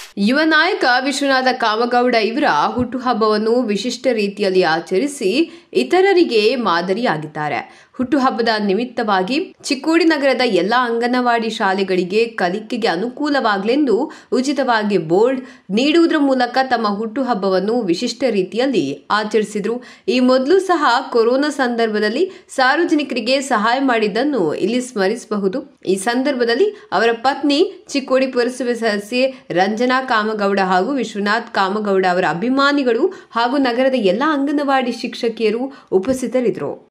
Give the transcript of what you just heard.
ಯುವ ನಾಯಕ ವಿಶ್ವನಾಥ ಕಾಮಗೌಡ ಇವರ ಹುಟ್ಟುಹಬ್ಬವನ್ನು ವಿಶಿಷ್ಟ ರೀತಿಯಲ್ಲಿ ಆಚರಿಸಿ ಇತರರಿಗೆ ಮಾದರಿಯಾಗಿದ್ದಾರೆ ಹುಟ್ಟುಹಬ್ಬದ ನಿಮಿತ್ತವಾಗಿ ಚಿಕ್ಕೋಡಿ ನಗರದ ಎಲ್ಲ ಅಂಗನವಾಡಿ ಶಾಲೆಗಳಿಗೆ ಕಲಿಕೆಗೆ ಅನುಕೂಲವಾಗಲೆಂದು ಉಚಿತವಾಗಿ ಬೋರ್ಡ್ ನೀಡುವುದರ ಮೂಲಕ ತಮ್ಮ ಹುಟ್ಟುಹಬ್ಬವನ್ನು ವಿಶಿಷ್ಟ ರೀತಿಯಲ್ಲಿ ಆಚರಿಸಿದ್ರು ಈ ಮೊದಲು ಸಹ ಕೊರೋನಾ ಸಂದರ್ಭದಲ್ಲಿ ಸಾರ್ವಜನಿಕರಿಗೆ ಸಹಾಯ ಮಾಡಿದ್ದನ್ನು ಇಲ್ಲಿ ಸ್ಮರಿಸಬಹುದು ಈ ಸಂದರ್ಭದಲ್ಲಿ ಅವರ ಪತ್ನಿ ಚಿಕ್ಕೋಡಿ ಪುರಸಭೆ ಸದಸ್ಯೆ ರಂಜನಾ ಕಾಮಗೌಡ ಹಾಗೂ ವಿಶ್ವನಾಥ್ ಕಾಮಗೌಡ ಅವರ ಅಭಿಮಾನಿಗಳು ಹಾಗೂ ನಗರದ ಎಲ್ಲ ಅಂಗನವಾಡಿ ಶಿಕ್ಷಕಿಯರು ಉಪಸ್ಥಿತರಿದ್ದರು